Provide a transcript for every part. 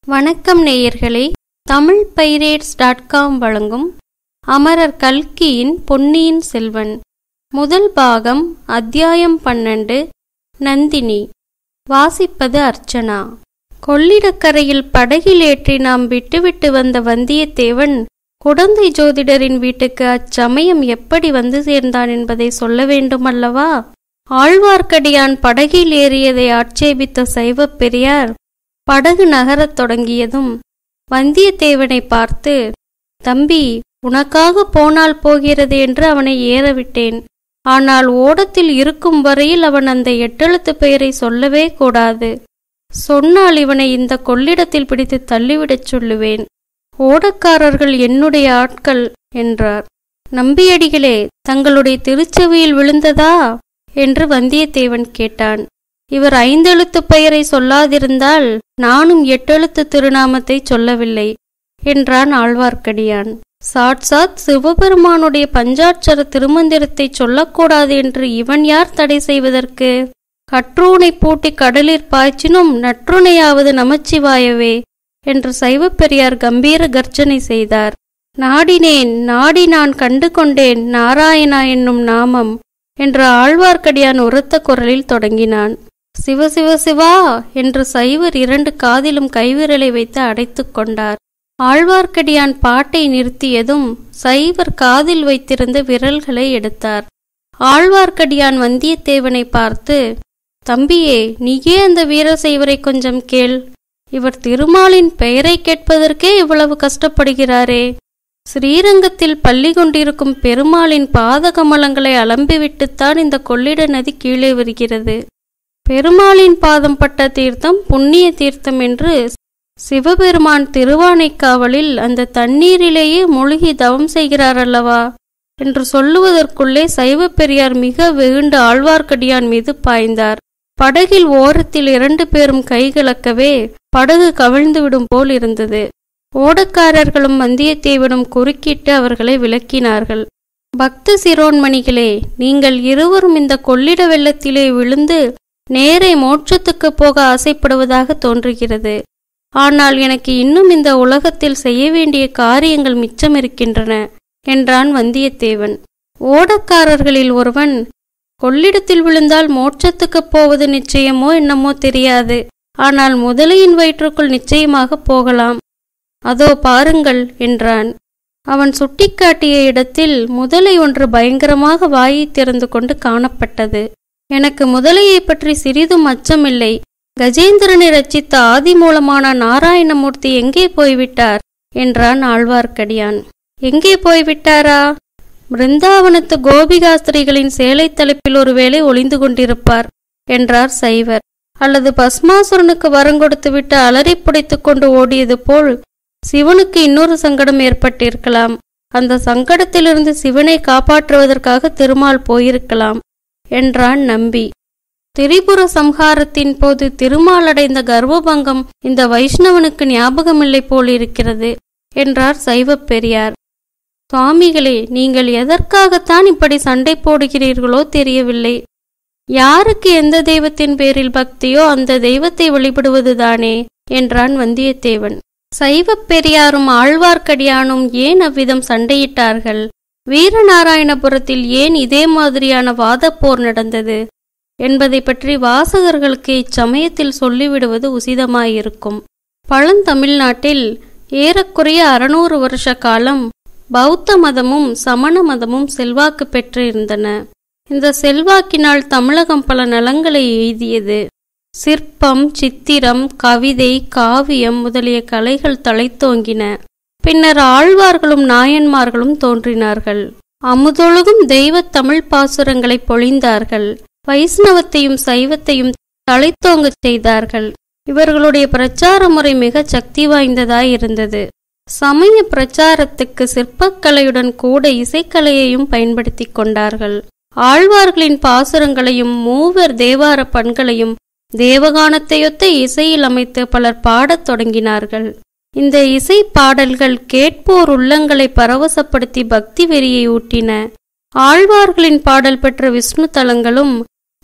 வணக்கம் நேயர்களே Tamil pirates dot com வழங்கும் அமரர் கல்கியின் பொன்னியின் செல்வன் முதல் பாகம் அத்தியாயம் பன்னெண்டு நந்தினி வாசிப்பது அர்ச்சனா கொள்ளிடக்கரையில் படகில் ஏற்றி நாம் விட்டுவிட்டு வந்த வந்தியத்தேவன் குடந்தை ஜோதிடரின் வீட்டுக்கு அச்சமயம் எப்படி வந்து சேர்ந்தான் என்பதை சொல்ல வேண்டுமல்லவா ஆழ்வார்க்கடியான் படகில் ஏறியதை ஆட்சேபித்த சைவப் பெரியார் படகு நகரத் தொடங்கியதும் வந்தியத்தேவனை பார்த்து தம்பி உனக்காக போனால் போகிறது என்று அவனை ஏறவிட்டேன் ஆனால் ஓடத்தில் இருக்கும் வரையில் அவன் அந்த எட்டெழுத்து பெயரை சொல்லவே கூடாது சொன்னால் இவனை இந்த கொள்ளிடத்தில் பிடித்து தள்ளிவிடச் சொல்லுவேன் ஓடக்காரர்கள் என்னுடைய ஆட்கள் என்றார் நம்பியடிகளே தங்களுடைய திருச்செவியில் விழுந்ததா என்று வந்தியத்தேவன் கேட்டான் இவர் ஐந்தெழுத்து பெயரை சொல்லாதிருந்தால் நானும் எட்டெழுத்து திருநாமத்தை சொல்லவில்லை என்றான் ஆழ்வார்க்கடியான் சாட்சாத் சிவபெருமானுடைய பஞ்சாட்சர திருமந்திரத்தை சொல்லக்கூடாது என்று இவன் யார் தடை செய்வதற்கு கற்றூனை பூட்டி கடலிற் பாய்ச்சினும் நற்றுணையாவது நமச்சிவாயவே என்று சைவப்பெரியார் கம்பீர கர்ஜனை செய்தார் நாடினேன் நாடி நான் கண்டு கொண்டேன் நாராயணா என்னும் நாமம் என்று ஆழ்வார்க்கடியான் உரத்த குரலில் தொடங்கினான் சிவ சிவ சிவா என்று சைவர் இரண்டு காதிலும் கைவிரலை வைத்து அடைத்துக் கொண்டார் ஆழ்வார்க்கடியான் பாட்டை நிறுத்தியதும் சைவர் காதில் வைத்திருந்த விரல்களை எடுத்தார் ஆழ்வார்க்கடியான் வந்தியத்தேவனை பார்த்து தம்பியே நீயே அந்த வீரசைவரை கொஞ்சம் கேள் இவர் திருமாலின் பெயரை கேட்பதற்கே இவ்வளவு கஷ்டப்படுகிறாரே ஸ்ரீரங்கத்தில் பள்ளி கொண்டிருக்கும் பெருமாளின் பாத கமலங்களை அலம்பிவிட்டுத்தான் இந்த கொள்ளிட நதி கீழே வருகிறது பெருமாளின் பாதம் பட்ட தீர்த்தம் புண்ணிய தீர்த்தம் என்று சிவபெருமான் திருவானைக்காவலில் அந்த தண்ணீரிலேயே மூழ்கி தவம் செய்கிறார் அல்லவா என்று சொல்லுவதற்குள்ளே சைவப்பெரியார் மிக வெகுண்டு ஆழ்வார்க்கடியான் மீது பாய்ந்தார் படகில் ஓரத்தில் இரண்டு பேரும் கைகலக்கவே படகு கவிழ்ந்துவிடும் போல் இருந்தது ஓடக்காரர்களும் வந்தியத்தேவனும் குறுக்கிட்டு அவர்களை விளக்கினார்கள் பக்த சிரோன்மணிகளே நீங்கள் இருவரும் இந்த கொள்ளிட வெள்ளத்திலே விழுந்து நேரே மோட்சத்துக்கு போக ஆசைப்படுவதாக தோன்றுகிறது ஆனால் எனக்கு இன்னும் இந்த உலகத்தில் செய்ய வேண்டிய காரியங்கள் மிச்சம் இருக்கின்றன என்றான் வந்தியத்தேவன் ஓடக்காரர்களில் ஒருவன் கொள்ளிடத்தில் விழுந்தால் மோட்சத்துக்குப் போவது நிச்சயமோ என்னமோ தெரியாது ஆனால் முதலையின் வயிற்றுக்குள் நிச்சயமாக போகலாம் அதோ பாருங்கள் என்றான் அவன் சுட்டிக்காட்டிய இடத்தில் முதலை ஒன்று பயங்கரமாக வாயை திறந்து கொண்டு காணப்பட்டது எனக்கு முதலையை பற்றி சிறிதும் அச்சமில்லை கஜேந்திரனை ரச்சித்த ஆதி மூலமான நாராயணமூர்த்தி எங்கே போய்விட்டார் என்றான் ஆழ்வார்க்கடியான் எங்கே போய்விட்டாரா பிருந்தாவனத்து கோபிகாஸ்திரிகளின் சேலை தலைப்பில் ஒருவேளை ஒளிந்து கொண்டிருப்பார் என்றார் சைவர் அல்லது பஸ்மாசுரனுக்கு வரங்கொடுத்து விட்டு அலறி புடைத்துக் கொண்டு ஓடியது போல் சிவனுக்கு இன்னொரு சங்கடம் ஏற்பட்டிருக்கலாம் அந்த சங்கடத்திலிருந்து சிவனை காப்பாற்றுவதற்காக திருமால் போயிருக்கலாம் என்றான் நம்பி திரிபுர சம்ஹாரத்தின் போது திருமால் அடைந்த கர்வபங்கம் இந்த வைஷ்ணவனுக்கு ஞாபகமில்லை போலிருக்கிறது என்றார் சைவப் பெரியார் சுவாமிகளே நீங்கள் எதற்காகத்தான் இப்படி சண்டை போடுகிறீர்களோ தெரியவில்லை யாருக்கு எந்த தெய்வத்தின் பேரில் பக்தியோ அந்த தெய்வத்தை வழிபடுவதுதானே என்றான் வந்தியத்தேவன் சைவப் பெரியாரும் ஆழ்வார்க்கடியானும் ஏன் அவ்விதம் சண்டையிட்டார்கள் வீரநாராயணபுரத்தில் ஏன் இதே மாதிரியான வாதப்போர் நடந்தது என்பதை பற்றி வாசகர்களுக்கு இச்சமயத்தில் சொல்லிவிடுவது உசிதமாயிருக்கும் பழந்தமிழ்நாட்டில் ஏறக்குறைய அறுநூறு வருஷ காலம் பௌத்த மதமும் சமண மதமும் செல்வாக்கு பெற்று இருந்தன இந்த செல்வாக்கினால் தமிழகம் பல நலங்களை எய்தியது சிற்பம் சித்திரம் கவிதை காவியம் முதலிய கலைகள் தழைத்தோங்கின பின்னர் ஆழ்வார்களும் நாயன்மார்களும் தோன்றினார்கள் அமுதொழுகும் தெய்வ தமிழ் பாசுரங்களை பொழிந்தார்கள் வைஷ்ணவத்தையும் சைவத்தையும் தழைத்தோங்கச் செய்தார்கள் இவர்களுடைய பிரச்சார முறை மிக சக்தி வாய்ந்ததாய் இருந்தது சமய பிரச்சாரத்துக்கு சிற்பக்கலையுடன் கூட இசைக்கலையையும் பயன்படுத்தி கொண்டார்கள் ஆழ்வார்களின் பாசுரங்களையும் மூவர் தேவார பண்களையும் தேவகானத்தையொத்த இசையில் அமைத்து பலர் பாடத் தொடங்கினார்கள் இந்த இசை பாடல்கள் கேட்போர் உள்ளங்களை பரவசப்படுத்தி பக்தி வெறியை ஊட்டின ஆழ்வார்களின் பாடல் பெற்ற விஷ்ணு தலங்களும்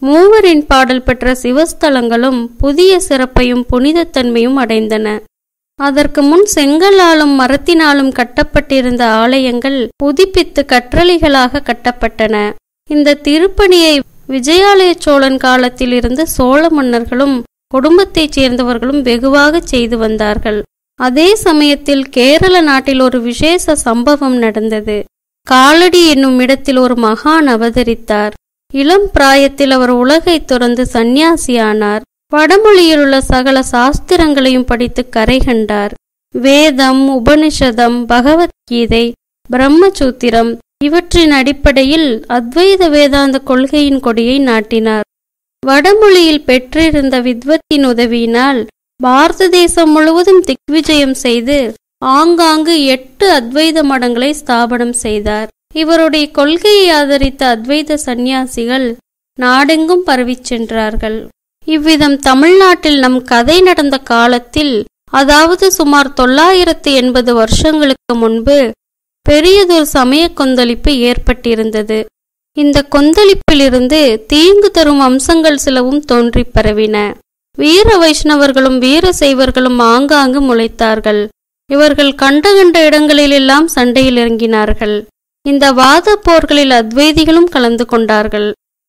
மூவரின் பாடல் பெற்ற சிவஸ்தலங்களும் புதிய சிறப்பையும் புனிதத்தன்மையும் அடைந்தன அதற்கு முன் செங்கலாலும் மரத்தினாலும் கட்டப்பட்டிருந்த ஆலயங்கள் புதுப்பித்து கற்றளிகளாக கட்டப்பட்டன இந்த திருப்பணியை விஜயாலய சோழன் காலத்தில் இருந்த சோழ மன்னர்களும் குடும்பத்தைச் சேர்ந்தவர்களும் வெகுவாக செய்து வந்தார்கள் அதே சமயத்தில் கேரள நாட்டில் ஒரு விசேஷ சம்பவம் நடந்தது காலடி என்னும் இடத்தில் ஒரு மகான் அவதரித்தார் இளம் பிராயத்தில் அவர் உலகை துறந்து சந்நியாசியானார் வடமொழியில் உள்ள சகல சாஸ்திரங்களையும் படித்து கரை கண்டார் வேதம் உபனிஷதம் பகவத்கீதை பிரம்மசூத்திரம் இவற்றின் அடிப்படையில் அத்வைத வேதாந்த கொள்கையின் கொடியை நாட்டினார் வடமொழியில் பெற்றிருந்த வித்வத்தின் உதவியினால் பாரத தேசம் முழுவதும் திக்விஜயம் செய்து ஆங்காங்கு எட்டு அத்வைத மடங்களை ஸ்தாபனம் செய்தார் இவருடைய கொள்கையை ஆதரித்த அத்வைத சந்நியாசிகள் நாடெங்கும் பரவிச் சென்றார்கள் இவ்விதம் தமிழ்நாட்டில் நம் கதை நடந்த காலத்தில் அதாவது சுமார் தொள்ளாயிரத்து எண்பது வருஷங்களுக்கு முன்பு பெரியதொரு சமய கொந்தளிப்பு ஏற்பட்டிருந்தது இந்த கொந்தளிப்பிலிருந்து தீங்கு தரும் அம்சங்கள் சிலவும் தோன்றிப் பரவின வீர வைஷ்ணவர்களும் வீர சைவர்களும் ஆங்காங்கு முளைத்தார்கள் இவர்கள் கண்ட கண்ட இடங்களிலெல்லாம் சண்டையில் இறங்கினார்கள் இந்த வாத போர்களில் அத்வைதிகளும் கலந்து கொண்டார்கள்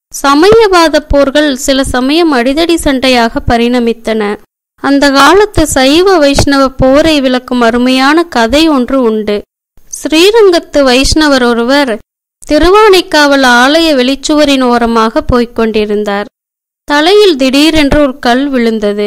சமயவாத போர்கள் சில சமயம் அடிதடி சண்டையாக பரிணமித்தன அந்த காலத்து சைவ வைஷ்ணவ போரை விளக்கும் அருமையான கதை ஒன்று உண்டு ஸ்ரீரங்கத்து வைஷ்ணவர் ஒருவர் திருவானைக்காவல் ஆலய வெளிச்சுவரின் ஓரமாக போய்க் கொண்டிருந்தார் தலையில் திடீரென்று ஒரு கல் விழுந்தது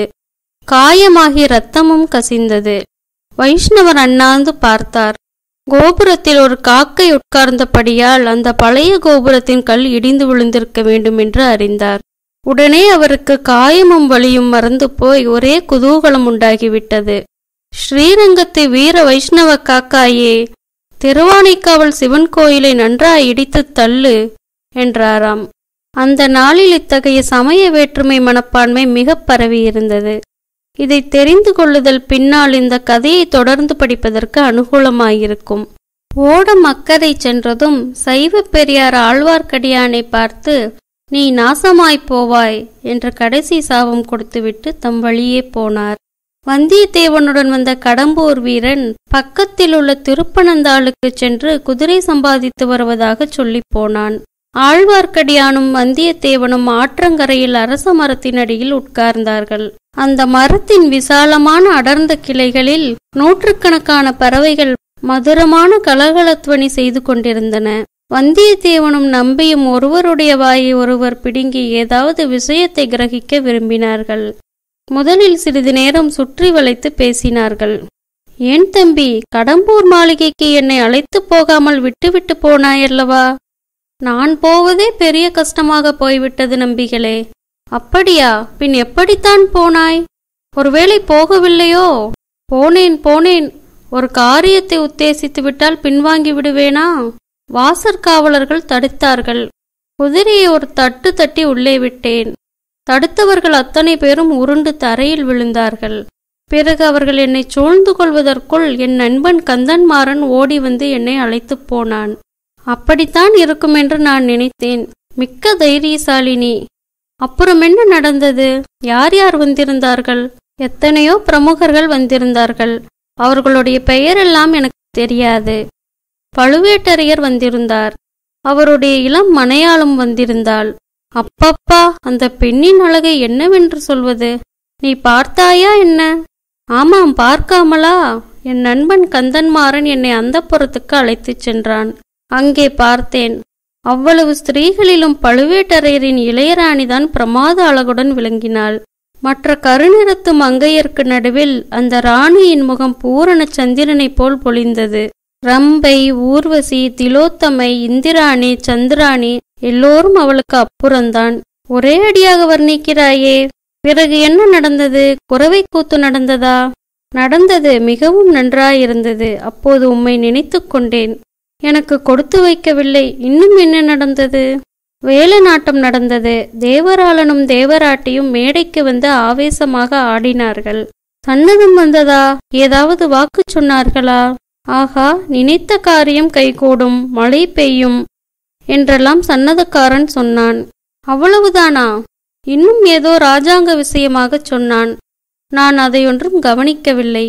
காயமாகி இரத்தமும் கசிந்தது வைஷ்ணவர் அண்ணாந்து பார்த்தார் கோபுரத்தில் ஒரு காக்கை உட்கார்ந்தபடியால் அந்த பழைய கோபுரத்தின் கல் இடிந்து விழுந்திருக்க வேண்டும் என்று அறிந்தார் உடனே அவருக்கு காயமும் வலியும் மறந்து போய் ஒரே குதூகலம் உண்டாகிவிட்டது ஸ்ரீரங்கத்து வீர வைஷ்ணவ காக்காயே திருவானைக்காவல் சிவன் கோயிலை நன்றாய் இடித்துத் தள்ளு என்றாராம் அந்த நாளில் இத்தகைய சமய வேற்றுமை மனப்பான்மை மிகப் பரவியிருந்தது இதை தெரிந்து கொள்ளுதல் பின்னால் இந்த கதையை தொடர்ந்து படிப்பதற்கு அனுகூலமாயிருக்கும் ஓடம் அக்கறை சென்றதும் சைவ பெரியார் ஆழ்வார்க்கடியானை பார்த்து நீ நாசமாய்ப் போவாய் என்ற கடைசி சாபம் கொடுத்துவிட்டு தம் வழியே போனார் வந்தியத்தேவனுடன் வந்த கடம்பூர் வீரன் பக்கத்தில் உள்ள திருப்பனந்தாளுக்கு சென்று குதிரை சம்பாதித்து வருவதாக சொல்லிப் போனான் ஆழ்வார்க்கடியானும் வந்தியத்தேவனும் ஆற்றங்கரையில் அரச மரத்தின் அடியில் உட்கார்ந்தார்கள் அந்த மரத்தின் விசாலமான அடர்ந்த கிளைகளில் நூற்றுக்கணக்கான பறவைகள் மதுரமான கலகலத்வனி செய்து கொண்டிருந்தன வந்தியத்தேவனும் நம்பியும் ஒருவருடைய வாயை ஒருவர் பிடுங்கி ஏதாவது விஷயத்தை கிரகிக்க விரும்பினார்கள் முதலில் சிறிது நேரம் சுற்றி வளைத்து பேசினார்கள் ஏன் தம்பி கடம்பூர் மாளிகைக்கு என்னை அழைத்து போகாமல் விட்டுவிட்டு போனாயல்லவா நான் போவதே பெரிய கஷ்டமாக போய்விட்டது நம்பிகளே அப்படியா பின் எப்படித்தான் போனாய் ஒருவேளை போகவில்லையோ போனேன் போனேன் ஒரு காரியத்தை உத்தேசித்து விட்டால் பின்வாங்கி விடுவேனா வாசற்காவலர்கள் தடுத்தார்கள் குதிரையை ஒரு தட்டு தட்டி உள்ளே விட்டேன் தடுத்தவர்கள் அத்தனை பேரும் உருண்டு தரையில் விழுந்தார்கள் பிறகு அவர்கள் என்னை சூழ்ந்து கொள்வதற்குள் என் நண்பன் கந்தன்மாறன் ஓடி வந்து என்னை அழைத்துப் போனான் அப்படித்தான் இருக்கும் என்று நான் நினைத்தேன் மிக்க தைரியசாலினி அப்புறம் என்ன நடந்தது யார் யார் வந்திருந்தார்கள் எத்தனையோ பிரமுகர்கள் வந்திருந்தார்கள் அவர்களுடைய பெயரெல்லாம் எனக்கு தெரியாது பழுவேட்டரையர் வந்திருந்தார் அவருடைய இளம் மனையாளும் வந்திருந்தாள் அப்பப்பா அந்த பெண்ணின் அழகை என்னவென்று சொல்வது நீ பார்த்தாயா என்ன ஆமாம் பார்க்காமலா என் நண்பன் கந்தன்மாறன் என்னை அந்த புறத்துக்கு அழைத்துச் சென்றான் அங்கே பார்த்தேன் அவ்வளவு ஸ்திரீகளிலும் பழுவேட்டரையரின் இளையராணிதான் பிரமாத அழகுடன் விளங்கினாள் மற்ற கருநிறத்து மங்கையர்க்கு நடுவில் அந்த ராணியின் முகம் பூரண சந்திரனைப் போல் பொழிந்தது ரம்பை ஊர்வசி திலோத்தமை இந்திராணி சந்திராணி எல்லோரும் அவளுக்கு அப்புறம்தான் ஒரே அடியாக வர்ணிக்கிறாயே பிறகு என்ன நடந்தது குறவை கூத்து நடந்ததா நடந்தது மிகவும் நன்றாயிருந்தது அப்போது உம்மை நினைத்து கொண்டேன் எனக்கு கொடுத்து வைக்கவில்லை இன்னும் என்ன நடந்தது வேல நாட்டம் நடந்தது தேவராளனும் தேவராட்டியும் மேடைக்கு வந்து ஆவேசமாக ஆடினார்கள் சன்னதம் வந்ததா ஏதாவது வாக்கு சொன்னார்களா ஆகா நினைத்த காரியம் கைகூடும் மழை பெய்யும் என்றெல்லாம் சன்னதக்காரன் சொன்னான் அவ்வளவுதானா இன்னும் ஏதோ ராஜாங்க விஷயமாகச் சொன்னான் நான் அதையொன்றும் கவனிக்கவில்லை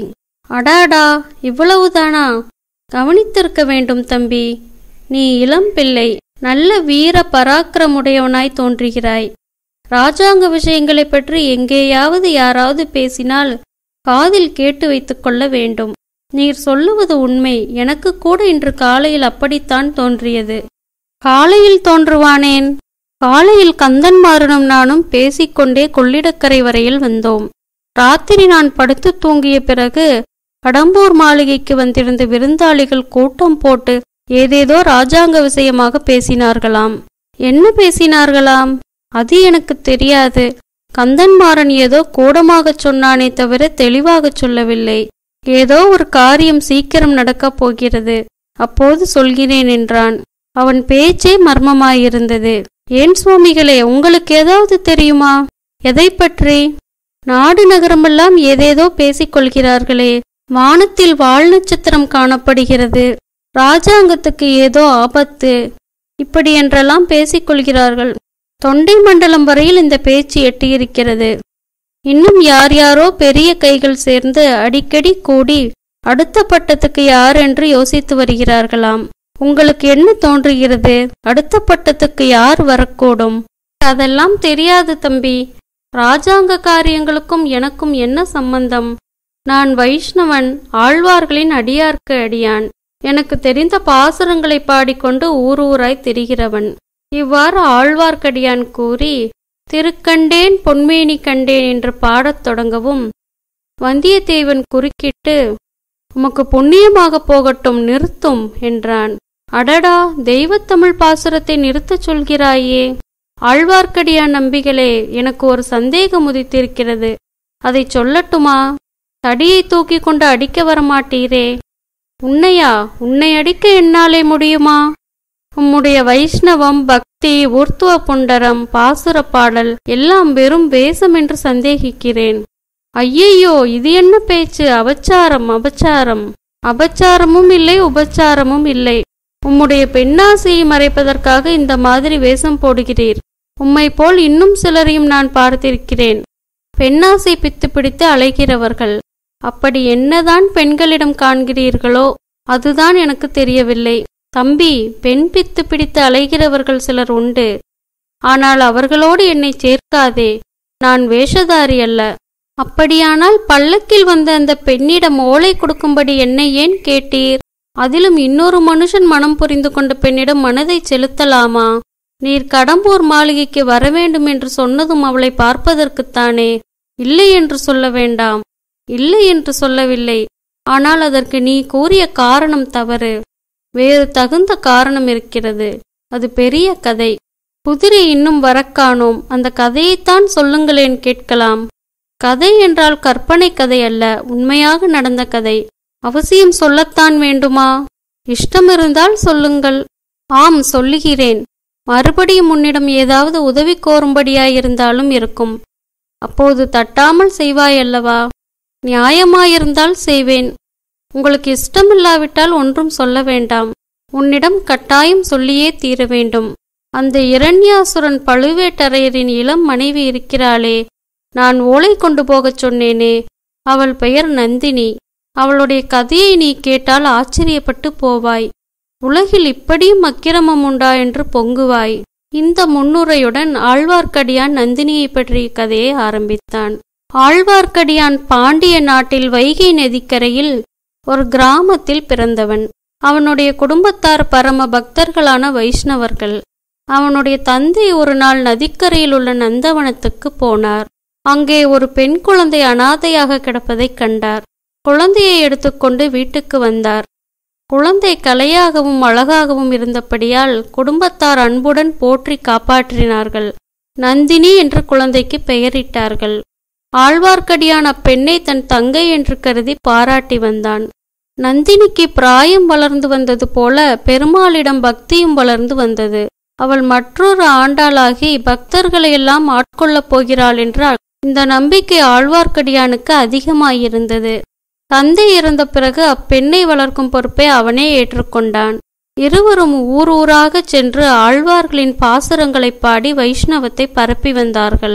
அடாடா இவ்வளவுதானா கவனித்திருக்க வேண்டும் தம்பி நீ இளம் பிள்ளை நல்ல வீர பராக்கிரமுடையவனாய் தோன்றுகிறாய் ராஜாங்க விஷயங்களைப் பற்றி எங்கேயாவது யாராவது பேசினால் காதில் கேட்டு வைத்துக் கொள்ள வேண்டும் நீர் சொல்லுவது உண்மை எனக்கு கூட இன்று காலையில் அப்படித்தான் தோன்றியது காலையில் தோன்றுவானேன் காலையில் கந்தன்மாறனும் நானும் பேசிக்கொண்டே கொள்ளிடக்கரை வரையில் வந்தோம் ராத்திரி நான் படுத்து தூங்கிய பிறகு கடம்பூர் மாளிகைக்கு வந்திருந்த விருந்தாளிகள் கூட்டம் போட்டு ஏதேதோ ராஜாங்க விஷயமாக பேசினார்களாம் என்ன பேசினார்களாம் அது எனக்கு தெரியாது கந்தன்மாறன் ஏதோ கூடமாகச் சொன்னானே தவிர தெளிவாகச் சொல்லவில்லை ஏதோ ஒரு காரியம் சீக்கிரம் நடக்கப் போகிறது அப்போது சொல்கிறேன் என்றான் அவன் பேச்சே மர்மமாயிருந்தது ஏன் சுவாமிகளே உங்களுக்கு ஏதாவது தெரியுமா எதை பற்றி நாடு நகரமெல்லாம் ஏதேதோ பேசிக் கொள்கிறார்களே வானத்தில் வால் நட்சத்திரம் காணப்படுகிறது ராஜாங்கத்துக்கு ஏதோ ஆபத்து இப்படி என்றெல்லாம் பேசிக் கொள்கிறார்கள் தொண்டை மண்டலம் வரையில் இந்த பேச்சு எட்டியிருக்கிறது இன்னும் யார் யாரோ பெரிய கைகள் சேர்ந்து அடிக்கடி கூடி அடுத்த பட்டத்துக்கு யார் என்று யோசித்து வருகிறார்களாம் உங்களுக்கு என்ன தோன்றுகிறது அடுத்த பட்டத்துக்கு யார் வரக்கூடும் அதெல்லாம் தெரியாது தம்பி ராஜாங்க காரியங்களுக்கும் எனக்கும் என்ன சம்பந்தம் நான் வைஷ்ணவன் ஆழ்வார்களின் அடியார்க்கு அடியான் எனக்கு தெரிந்த பாசுரங்களை பாடிக்கொண்டு ஊர் ஊராய் திரிகிறவன் இவ்வாறு ஆழ்வார்க்கடியான் கூறி திருக்கண்டேன் பொன்மேனி கண்டேன் என்று பாடத் தொடங்கவும் வந்தியத்தேவன் குறுக்கிட்டு உமக்கு புண்ணியமாகப் போகட்டும் நிறுத்தும் என்றான் அடடா தெய்வத்தமிழ் பாசுரத்தை நிறுத்தச் சொல்கிறாயே ஆழ்வார்க்கடியான் நம்பிகளே எனக்கு ஒரு சந்தேகம் உதித்திருக்கிறது அதை சொல்லட்டுமா தடியை தூக்கி கொண்டு அடிக்க வரமாட்டீரே உன்னையா உன்னை அடிக்க என்னாலே முடியுமா உம்முடைய வைஷ்ணவம் பக்தி ஊர்த்துவ புண்டரம் பாசுர பாடல் எல்லாம் வெறும் வேஷம் என்று சந்தேகிக்கிறேன் ஐயையோ இது என்ன பேச்சு அபச்சாரம் அபச்சாரம் அபச்சாரமும் இல்லை உபச்சாரமும் இல்லை உம்முடைய பெண்ணாசையை மறைப்பதற்காக இந்த மாதிரி வேஷம் போடுகிறீர் உம்மை போல் இன்னும் சிலரையும் நான் பார்த்திருக்கிறேன் பெண்ணாசை பித்து பிடித்து அலைகிறவர்கள் அப்படி என்னதான் பெண்களிடம் காண்கிறீர்களோ அதுதான் எனக்கு தெரியவில்லை தம்பி பெண் பித்து பிடித்து அலைகிறவர்கள் சிலர் உண்டு ஆனால் அவர்களோடு என்னை சேர்க்காதே நான் வேஷதாரி அல்ல அப்படியானால் பல்லக்கில் வந்த அந்த பெண்ணிடம் ஓலை கொடுக்கும்படி என்னை ஏன் கேட்டீர் அதிலும் இன்னொரு மனுஷன் மனம் புரிந்து கொண்ட பெண்ணிடம் மனதை செலுத்தலாமா நீர் கடம்பூர் மாளிகைக்கு வரவேண்டும் என்று சொன்னதும் அவளை பார்ப்பதற்குத்தானே இல்லை என்று சொல்ல வேண்டாம் இல்லை என்று சொல்லவில்லை ஆனால் அதற்கு நீ கூறிய காரணம் தவறு வேறு தகுந்த காரணம் இருக்கிறது அது பெரிய கதை குதிரை இன்னும் வரக்கானோம் அந்த கதையைத்தான் சொல்லுங்களேன் கேட்கலாம் கதை என்றால் கற்பனை கதை அல்ல உண்மையாக நடந்த கதை அவசியம் சொல்லத்தான் வேண்டுமா இஷ்டம் இருந்தால் சொல்லுங்கள் ஆம் சொல்லுகிறேன் மறுபடியும் உன்னிடம் ஏதாவது உதவி கோரும்படியாயிருந்தாலும் இருக்கும் அப்போது தட்டாமல் செய்வாய் அல்லவா நியாயமாயிருந்தால் செய்வேன் உங்களுக்கு இஷ்டமில்லாவிட்டால் ஒன்றும் சொல்ல வேண்டாம் உன்னிடம் கட்டாயம் சொல்லியே தீர வேண்டும் அந்த இரண்யாசுரன் பழுவேட்டரையரின் இளம் மனைவி இருக்கிறாளே நான் ஓலை கொண்டு போகச் சொன்னேனே அவள் பெயர் நந்தினி அவளுடைய கதையை நீ கேட்டால் ஆச்சரியப்பட்டு போவாய் உலகில் இப்படியும் அக்கிரமம் உண்டா என்று பொங்குவாய் இந்த முன்னுரையுடன் ஆழ்வார்க்கடியான் நந்தினியை பற்றிய கதையை ஆரம்பித்தான் ஆழ்வார்க்கடியான் பாண்டிய நாட்டில் வைகை நதிக்கரையில் ஒரு கிராமத்தில் பிறந்தவன் அவனுடைய குடும்பத்தார் பரம பக்தர்களான வைஷ்ணவர்கள் அவனுடைய தந்தை ஒரு நாள் நதிக்கரையில் உள்ள நந்தவனத்துக்கு போனார் அங்கே ஒரு பெண் குழந்தை அனாதையாக கிடப்பதைக் கண்டார் குழந்தையை எடுத்துக்கொண்டு வீட்டுக்கு வந்தார் குழந்தை கலையாகவும் அழகாகவும் இருந்தபடியால் குடும்பத்தார் அன்புடன் போற்றி காப்பாற்றினார்கள் நந்தினி என்று குழந்தைக்கு பெயரிட்டார்கள் ஆழ்வார்க்கடியான் அப்பெண்ணை தன் தங்கை என்று கருதி பாராட்டி வந்தான் நந்தினிக்கு பிராயம் வளர்ந்து வந்தது போல பெருமாளிடம் பக்தியும் வளர்ந்து வந்தது அவள் மற்றொரு ஆண்டாளாகி பக்தர்களையெல்லாம் ஆட்கொள்ளப் போகிறாள் என்ற இந்த நம்பிக்கை ஆழ்வார்க்கடியானுக்கு அதிகமாயிருந்தது தந்தை இறந்த பிறகு அப்பெண்ணை வளர்க்கும் பொறுப்பை அவனே ஏற்றுக்கொண்டான் இருவரும் ஊர் ஊராகச் சென்று ஆழ்வார்களின் பாசுரங்களைப் பாடி வைஷ்ணவத்தை பரப்பி வந்தார்கள்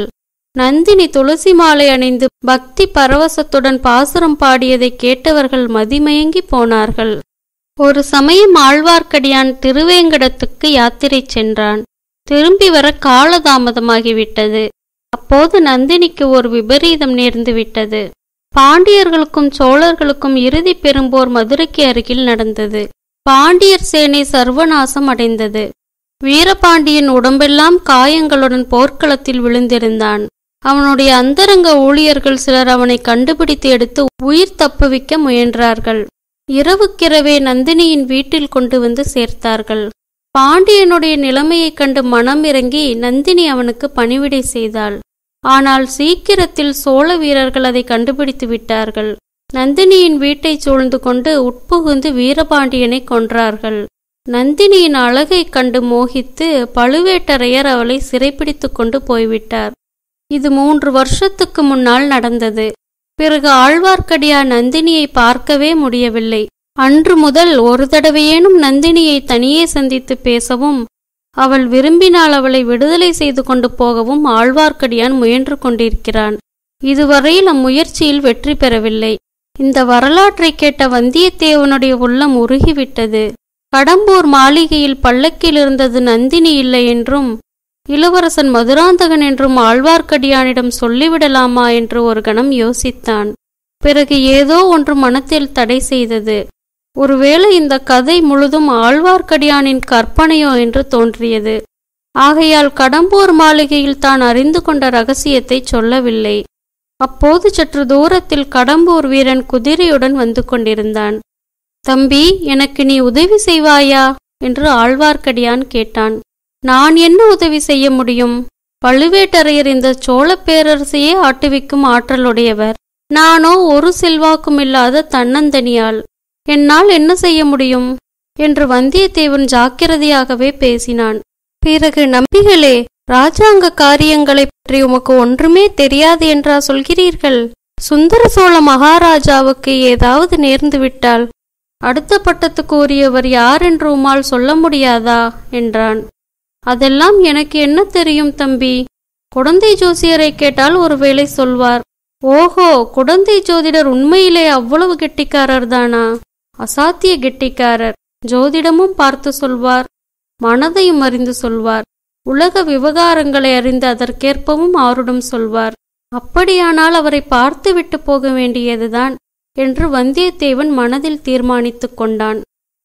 நந்தினி துளசி மாலை அணிந்து பக்தி பரவசத்துடன் பாசுரம் பாடியதை கேட்டவர்கள் மதிமயங்கி போனார்கள் ஒரு சமயம் ஆழ்வார்க்கடியான் திருவேங்கடத்துக்கு யாத்திரை சென்றான் திரும்பி வர காலதாமதமாகிவிட்டது அப்போது நந்தினிக்கு ஒரு விபரீதம் நேர்ந்து விட்டது பாண்டியர்களுக்கும் சோழர்களுக்கும் இறுதி பெரும்போர் மதுரைக்கு அருகில் நடந்தது பாண்டியர் சேனை சர்வநாசம் அடைந்தது வீரபாண்டியன் உடம்பெல்லாம் காயங்களுடன் போர்க்களத்தில் விழுந்திருந்தான் அவனுடைய அந்தரங்க ஊழியர்கள் சிலர் அவனை கண்டுபிடித்து எடுத்து உயிர் தப்புவிக்க முயன்றார்கள் இரவுக்கிரவே நந்தினியின் வீட்டில் கொண்டு வந்து சேர்த்தார்கள் பாண்டியனுடைய நிலைமையைக் கண்டு மனம் இறங்கி நந்தினி அவனுக்கு பணிவிடை செய்தாள் ஆனால் சீக்கிரத்தில் சோழ வீரர்கள் அதை கண்டுபிடித்து விட்டார்கள் நந்தினியின் வீட்டை சூழ்ந்து கொண்டு உட்புகுந்து வீரபாண்டியனை கொன்றார்கள் நந்தினியின் அழகைக் கண்டு மோகித்து பழுவேட்டரையர் அவளை சிறைப்பிடித்து கொண்டு போய்விட்டார் இது மூன்று வருஷத்துக்கு முன்னால் நடந்தது பிறகு ஆழ்வார்க்கடியார் நந்தினியை பார்க்கவே முடியவில்லை அன்று முதல் ஒரு தடவையேனும் நந்தினியை தனியே சந்தித்து பேசவும் அவள் விரும்பினால் அவளை விடுதலை செய்து கொண்டு போகவும் ஆழ்வார்க்கடியான் முயன்று கொண்டிருக்கிறான் இதுவரையில் அம்முயற்சியில் வெற்றி பெறவில்லை இந்த வரலாற்றை கேட்ட வந்தியத்தேவனுடைய உள்ளம் உருகிவிட்டது கடம்பூர் மாளிகையில் பல்லக்கில் இருந்தது நந்தினி இல்லை என்றும் இளவரசன் மதுராந்தகன் என்றும் ஆழ்வார்க்கடியானிடம் சொல்லிவிடலாமா என்று ஒரு கணம் யோசித்தான் பிறகு ஏதோ ஒன்று மனத்தில் தடை செய்தது ஒருவேளை இந்த கதை முழுதும் ஆழ்வார்க்கடியானின் கற்பனையோ என்று தோன்றியது ஆகையால் கடம்பூர் மாளிகையில் தான் அறிந்து கொண்ட ரகசியத்தை சொல்லவில்லை அப்போது சற்று தூரத்தில் கடம்பூர் வீரன் குதிரையுடன் வந்து கொண்டிருந்தான் தம்பி எனக்கு நீ உதவி செய்வாயா என்று ஆழ்வார்க்கடியான் கேட்டான் நான் என்ன உதவி செய்ய முடியும் பழுவேட்டரையர் இந்த சோழப் பேரரசையே ஆட்டுவிக்கும் ஆற்றலுடையவர் நானோ ஒரு செல்வாக்கும் இல்லாத தன்னந்தனியாள் என்னால் என்ன செய்ய முடியும் என்று வந்தியத்தேவன் ஜாக்கிரதையாகவே பேசினான் பிறகு நம்பிகளே ராஜாங்க காரியங்களை பற்றி உமக்கு ஒன்றுமே தெரியாது என்றா சொல்கிறீர்கள் சுந்தர சோழ மகாராஜாவுக்கு ஏதாவது நேர்ந்து விட்டால் அடுத்த பட்டத்துக்கு உரியவர் யார் என்று உம்மால் சொல்ல முடியாதா என்றான் அதெல்லாம் எனக்கு என்ன தெரியும் தம்பி குடந்தை ஜோசியரை கேட்டால் ஒருவேளை சொல்வார் ஓஹோ குடந்தை ஜோதிடர் உண்மையிலே அவ்வளவு கெட்டிக்காரர் தானா அசாத்திய கெட்டிக்காரர் ஜோதிடமும் பார்த்து சொல்வார் மனதையும் அறிந்து சொல்வார் உலக விவகாரங்களை அறிந்து அதற்கேற்பவும் அவரிடம் சொல்வார் அப்படியானால் அவரை பார்த்துவிட்டு போக வேண்டியதுதான் என்று வந்தியத்தேவன் மனதில் தீர்மானித்துக் கொண்டான்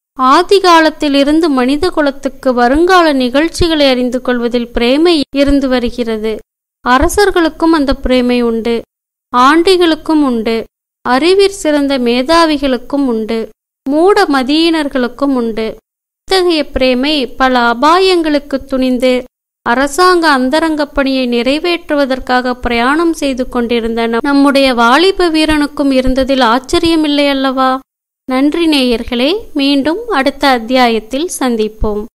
ஆதி காலத்திலிருந்து மனித குலத்துக்கு வருங்கால நிகழ்ச்சிகளை அறிந்து கொள்வதில் பிரேமை இருந்து வருகிறது அரசர்களுக்கும் அந்த பிரேமை உண்டு ஆண்டிகளுக்கும் உண்டு அறிவிற் சிறந்த மேதாவிகளுக்கும் உண்டு மூட மதியினர்களுக்கும் உண்டு இத்தகைய பிரேமை பல அபாயங்களுக்கு துணிந்து அரசாங்க அந்தரங்கப் பணியை நிறைவேற்றுவதற்காக பிரயாணம் செய்து கொண்டிருந்த நம்- நம்முடைய வாலிப வீரனுக்கும் இருந்ததில் ஆச்சரியமில்லை அல்லவா நன்றி நேயர்களே மீண்டும் அடுத்த அத்தியாயத்தில் சந்திப்போம்